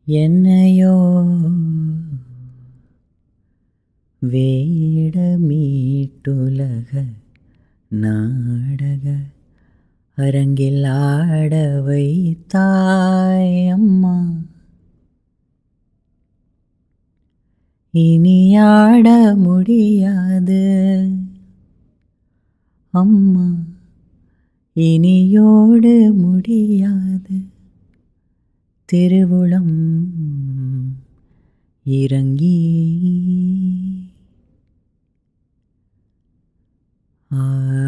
என்னையோ வேடமீட்டுலக நாடக அரங்கில் ஆட வைத்தாய் அம்மா இனி ஆட முடியாது அம்மா இனியோடு முடியாது திருவுளம் இறங்கி ஆ